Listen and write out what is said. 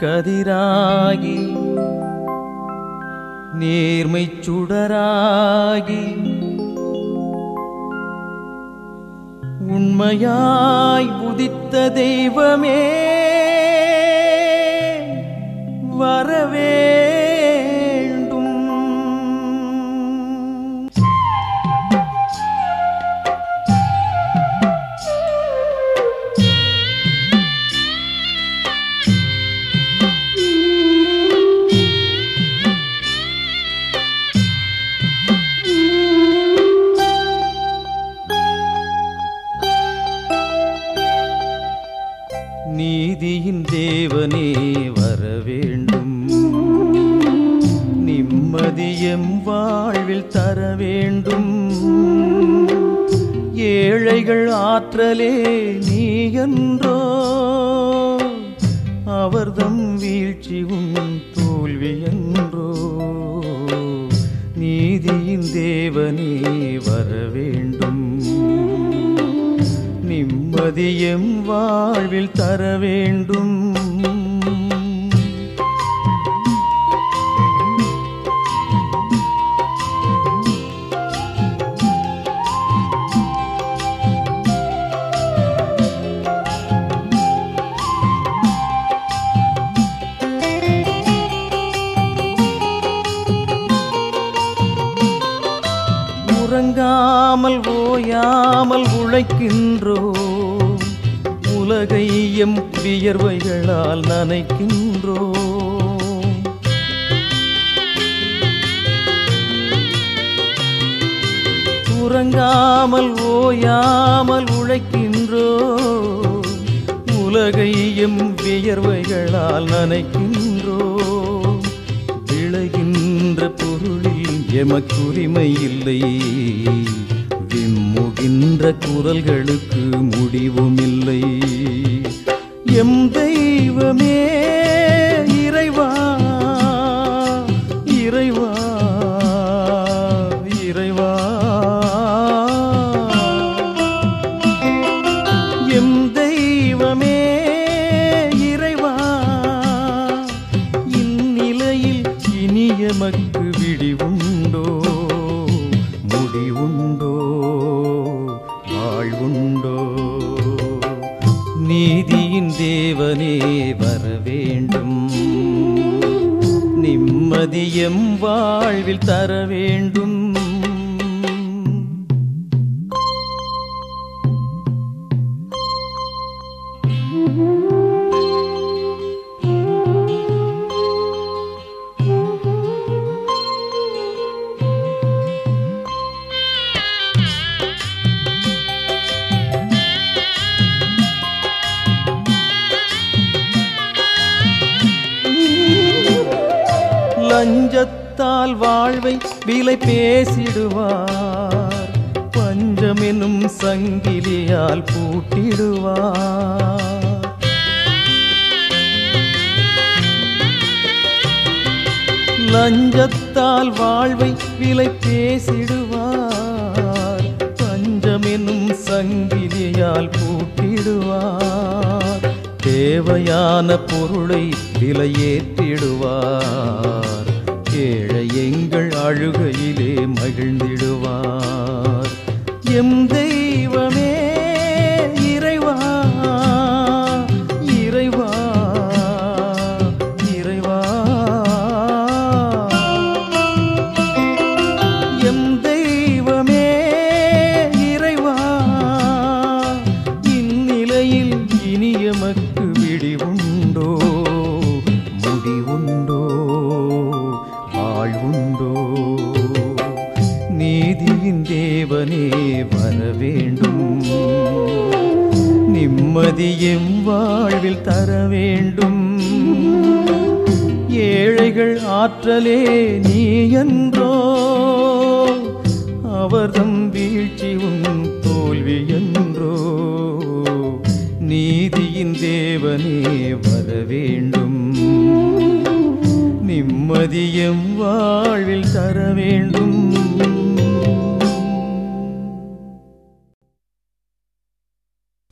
கதிராகி நேர்மைச் சுடராகி உண்மையாய் உதித்த தெய்வமே வரவேண்டும் நீதியின் தேவனே வரவேண்டும் நிம்மதியம் வாழ்வில் தர வேண்டும் ஏழைகள் ஆற்றலே நீ என்றோ அவர்தம் வீழ்ச்சி உன் தோல்வி என்றோ நீதியின் தேவனே வரவேண்டும் நிம்மதியம் வாழ்வில் தர வேண்டும் உறங்காமல் ஓயாமல் உழைக்கின்றோ உலகை எம் வியர்வைகளால் நனைக்கின்றோ உறங்காமல் ஓயாமல் உழைக்கின்றோ உலகை எம் வியர்வைகளால் நனைக்கின்றோ விளைகின்ற பொருளில் எமக்குரிமை இல்லை விம்முகின்ற குரல்களுக்கு முடிவும் இல்லை எம் தெய்வமே இறைவா இறைவா இறைவா எம் தெய்வமே இறைவா இந்நிலையில் இனி எமக்கு விடிவுண்டோ முடிவுண்டோ வாழ்வுண்டோ நீதியின் தேவனே வர வேண்டும் நிம்மதியம் வாழ்வில் தர வேண்டும் லஞ்சத்தால் வாழ்வை விலை பேசிடுவார் பஞ்சமெனும் சங்கிலியால் பூட்டிடுவார் லஞ்சத்தால் வாழ்வை விலை பேசிடுவார் பஞ்சமெனும் சங்கிலியால் பூட்டிடுவார் தேவையான பொருளை விலையேற்றிடுவார் ஏழை எங்கள் அழுகையிலே மகிழ்ந்திடுவார் எம் தெய்வமே இறைவா இறைவா இறைவா எம் தெய்வமே இறைவா இந்நிலையில் இனி எமக்கு விடிவுண்டோ முடிவுண்டோ வாழ்வுண்டோ நீதியின் தேவனே வர வேண்டும் நிம்மதியும் வாழ்வில் தர வேண்டும் ஏழைகள் ஆற்றலே நீ என்றோ அவர்தம் வீழ்ச்சி உன் தோல்வி என்றோ நீதியின் தேவனே வர வேண்டும் நிம்மதியும் வாழ்வில் தர வேண்டும்